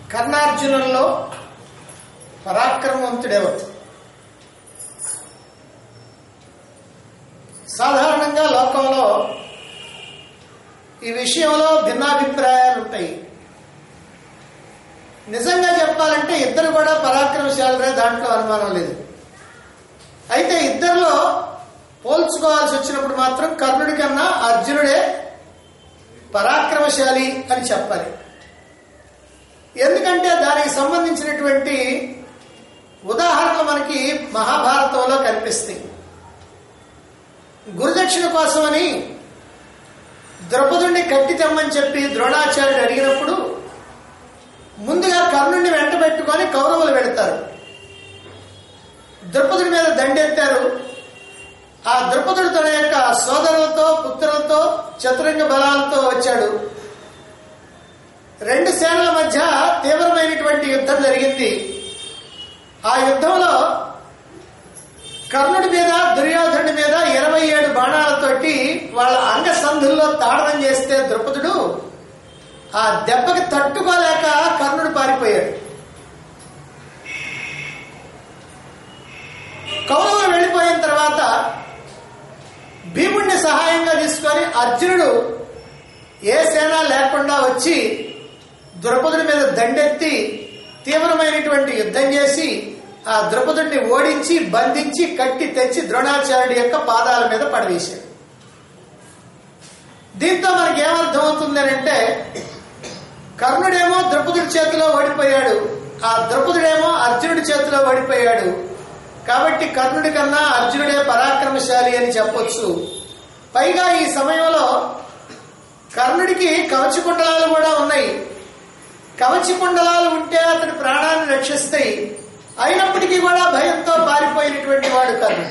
కర్ణార్జునుల్లో పరాక్రమవంతుడెవరు సాధారణంగా లోకంలో ఈ విషయంలో భిన్నాభిప్రాయాలు ఉంటాయి నిజంగా చెప్పాలంటే ఇద్దరు కూడా పరాక్రమశాలురే దాంట్లో అనుమానం లేదు అయితే ఇద్దరిలో పోల్చుకోవాల్సి వచ్చినప్పుడు మాత్రం కర్ణుడి కన్నా అర్జునుడే పరాక్రమశాలి అని చెప్పాలి ఎందుకంటే దానికి సంబంధించినటువంటి ఉదాహరణలు మనకి మహాభారతంలో కనిపిస్తాయి గురుదక్షిణ కోసమని ద్రౌపదుణ్ణి కట్టి తెమ్మని చెప్పి ద్రోణాచార్యుడు అడిగినప్పుడు ముందుగా కర్ణుడిని వెంట పెట్టుకొని కౌరవులు వెళతారు ద్రౌపదుడి మీద దండెత్తారు ఆ ద్రౌపదుడు తన యొక్క సోదరులతో పుత్రులతో చతురంగ బలాలతో వచ్చాడు రెండు సేనల మధ్య తీవ్రమైనటువంటి యుద్ధం జరిగింది ఆ యుద్ధంలో కర్ణుడి మీద దుర్యోధనుడి మీద ఇరవై ఏడు బాణాలతోటి వాళ్ళ అంగ సంధుల్లో తాడనం చేస్తే ద్రుపదుడు ఆ దెబ్బకి తట్టుకోలేక కర్ణుడు పారిపోయాడు కౌరవులు వెళ్ళిపోయిన తర్వాత భీముడిని సహాయంగా తీసుకొని అర్జునుడు ఏ సేన లేకుండా వచ్చి ద్రౌపదుడి మీద దండెత్తి తీవ్రమైనటువంటి యుద్ధం చేసి ఆ ద్రౌపదుడిని ఓడించి బంధించి కట్టి తెచ్చి ద్రోణాచార్యుడి యొక్క పాదాల మీద పడవేశాడు దీంతో మనకి ఏమర్థం అవుతుంది అంటే కర్ణుడేమో ద్రౌపదుడి చేతిలో ఓడిపోయాడు ఆ ద్రౌపదుడేమో అర్జునుడి చేతిలో ఓడిపోయాడు కాబట్టి కర్ణుడి కన్నా అర్జునుడే పరాక్రమశాలి అని చెప్పొచ్చు పైగా ఈ సమయంలో కర్ణుడికి కవచ కుండలాలు కూడా ఉన్నాయి కవచ కుండలాలు ఉంటే అతడి ప్రాణాన్ని రక్షిస్తాయి అయినప్పటికీ కూడా భయంతో పారిపోయినటువంటి వాడు కర్ణుడు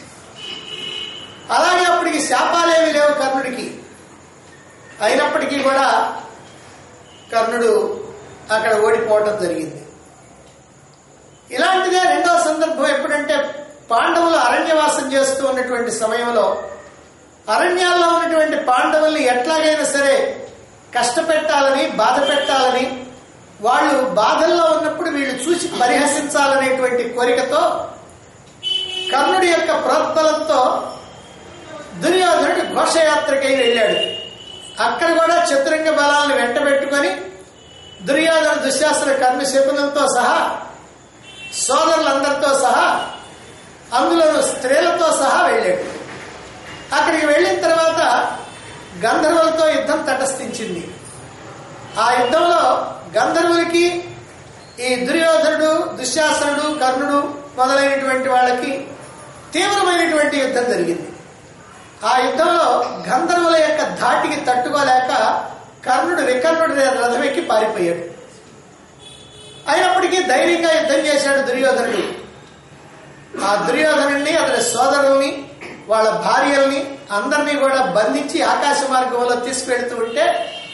అలాగే అప్పటికి శాపాలేవి లేవు కర్ణుడికి అయినప్పటికీ కూడా కర్ణుడు అక్కడ ఓడిపోవడం జరిగింది ఇలాంటిదే రెండో సందర్భం ఎప్పుడంటే పాండవులు అరణ్యవాసం చేస్తూ ఉన్నటువంటి సమయంలో అరణ్యాల్లో ఉన్నటువంటి పాండవుల్ని ఎట్లాగైనా సరే కష్టపెట్టాలని బాధ పెట్టాలని వాళ్ళు బాధల్లో ఉన్నప్పుడు వీళ్ళు చూసి పరిహసించాలనేటువంటి కోరికతో కర్ణుడి యొక్క ప్రోత్బలంతో దుర్యోధనుడు ఘోషయాత్రకై వెళ్ళాడు అక్కడ కూడా చతురంగ బలాలను వెంటబెట్టుకొని దుర్యోధన దుశ్శాసన కర్ణ శకునంతో సహా సోదరులందరితో సహా అందులో స్త్రీలతో సహా వెళ్ళాడు అక్కడికి వెళ్ళిన తర్వాత గంధర్వులతో యుద్ధం తటస్థించింది ఆ యుద్ధంలో గంధర్వులకి ఈ దుర్యోధనుడు దుశ్శాసనుడు కర్ణుడు మొదలైనటువంటి వాళ్ళకి తీవ్రమైనటువంటి యుద్ధం జరిగింది ఆ యుద్ధంలో గంధర్వుల యొక్క ధాటికి తట్టుకోలేక కర్ణుడు వికర్ణుడి రథమెక్కి పారిపోయాడు అయినప్పటికీ ధైర్యంగా యుద్ధం చేశాడు దుర్యోధనుడు ఆ దుర్యోధనుడిని అతని సోదరుల్ని వాళ్ళ భార్యల్ని అందరినీ కూడా బంధించి ఆకాశ మార్గంలో తీసుకెళ్తూ ఉంటే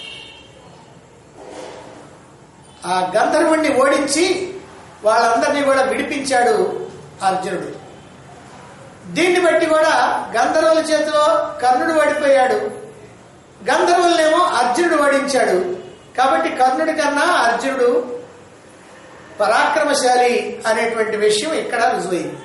ఆ గంధర్వుణ్ణి ఓడించి వాళ్ళందరినీ కూడా విడిపించాడు అర్జునుడు దీన్ని బట్టి కూడా గంధర్వుల చేతిలో కర్ణుడు ఓడిపోయాడు గంధర్వులనేమో అర్జునుడు ఓడించాడు కాబట్టి కర్ణుడి కన్నా అర్జునుడు పరాక్రమశాలి అనేటువంటి విషయం ఇక్కడ రుజువైంది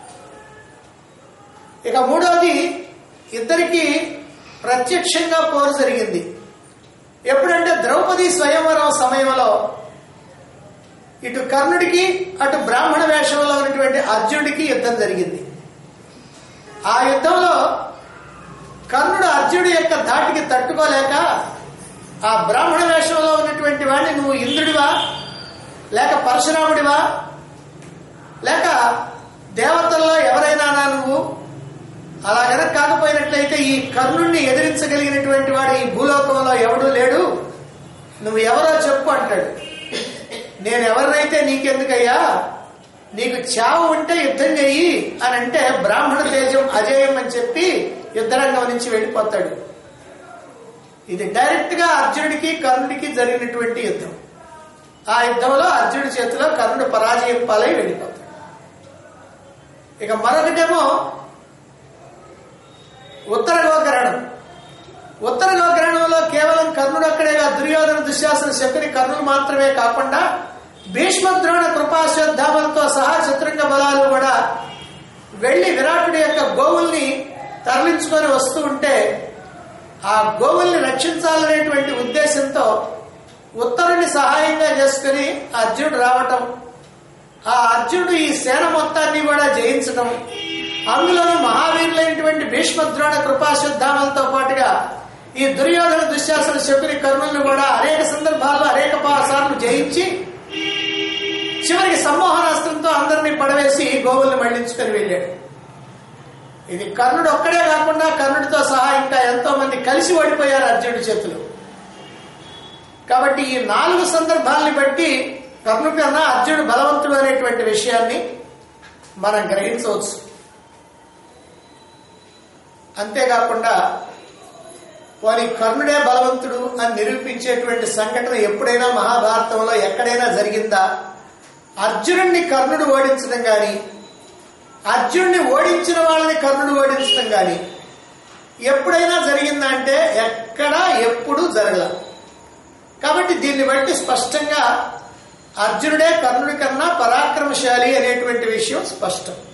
ఇక మూడవది ఇద్దరికి ప్రత్యక్షంగా పోరు జరిగింది ఎప్పుడంటే ద్రౌపది స్వయంవరం సమయంలో ఇటు కర్ణుడికి అటు బ్రాహ్మణ వేషంలో ఉన్నటువంటి అర్జునుడికి యుద్ధం జరిగింది ఆ యుద్ధంలో కర్ణుడు అర్జునుడి యొక్క ధాటికి తట్టుకోలేక ఆ బ్రాహ్మణ వేషంలో ఉన్నటువంటి వాడిని నువ్వు ఇంద్రుడివా లేక పరశురాముడివా లేక దేవతల్లో ఎవరైనా నువ్వు అలా గనక కాకపోయినట్లయితే ఈ కర్ణుణ్ణి ఎదిరించగలిగినటువంటి వాడు ఈ భూలోకంలో ఎవడూ లేడు నువ్వు ఎవరో చెప్పు అంటాడు నేను ఎవరినైతే నీకెందుకయ్యా నీకు చావు ఉంటే యుద్ధం చెయ్యి అని అంటే బ్రాహ్మణ తేజం అజేయం అని చెప్పి యుద్ధరంగం నుంచి వెళ్ళిపోతాడు ఇది డైరెక్ట్ గా అర్జునుడికి కర్ణుడికి జరిగినటువంటి యుద్ధం ఆ యుద్ధంలో అర్జునుడి చేతిలో కర్ణుడు పరాజయం పాలై వెళ్ళిపోతాడు ఇక మరొకటేమో ఉత్తర గోకరణం ఉత్తర గోగ్రహణంలో కేవలం కర్ణుడు అక్కడేగా దుర్యోధన దుశ్శాసన శకుని కర్ణులు మాత్రమే కాకుండా భీష్మద్రోణ కృపాశ్వత్థామలతో సహా చతురంగ బలాలు కూడా వెళ్లి విరాటుడి యొక్క గోవుల్ని తరలించుకొని వస్తూ ఉంటే ఆ గోవుల్ని రక్షించాలనేటువంటి ఉద్దేశంతో ఉత్తరుని సహాయంగా చేసుకుని అర్జునుడు రావటం ఆ అర్జునుడు ఈ సేన మొత్తాన్ని కూడా జయించడం అందులో మహావీరులైనటువంటి భీష్మద్రోణ కృపాశుద్ధామలతో పాటుగా ఈ దుర్యోధన దుశ్శాసన శకుని కర్ణులను కూడా అనేక సందర్భాల్లో అనేక సార్లు జయించి చివరికి సమ్మోహనాస్త్రంతో అందరినీ పడవేసి గోవుల్ని మళ్లించుకొని వెళ్ళాడు ఇది కర్ణుడు ఒక్కడే కాకుండా కర్ణుడితో సహా ఇంకా ఎంతో మంది కలిసి ఓడిపోయారు అర్జునుడి చేతులు కాబట్టి ఈ నాలుగు సందర్భాల్ని బట్టి కర్ణుడి కన్నా అర్జునుడు బలవంతుడు అనేటువంటి విషయాన్ని మనం గ్రహించవచ్చు అంతేకాకుండా వారి కర్ణుడే బలవంతుడు అని నిరూపించేటువంటి సంఘటన ఎప్పుడైనా మహాభారతంలో ఎక్కడైనా జరిగిందా అర్జునుడిని కర్ణుడు ఓడించడం గాని అర్జునుడిని ఓడించిన వాళ్ళని కర్ణుడు ఓడించడం గాని ఎప్పుడైనా జరిగిందా అంటే ఎక్కడా ఎప్పుడు జరగల కాబట్టి దీన్ని బట్టి స్పష్టంగా అర్జునుడే కర్ణుడి కన్నా పరాక్రమశాలి అనేటువంటి విషయం స్పష్టం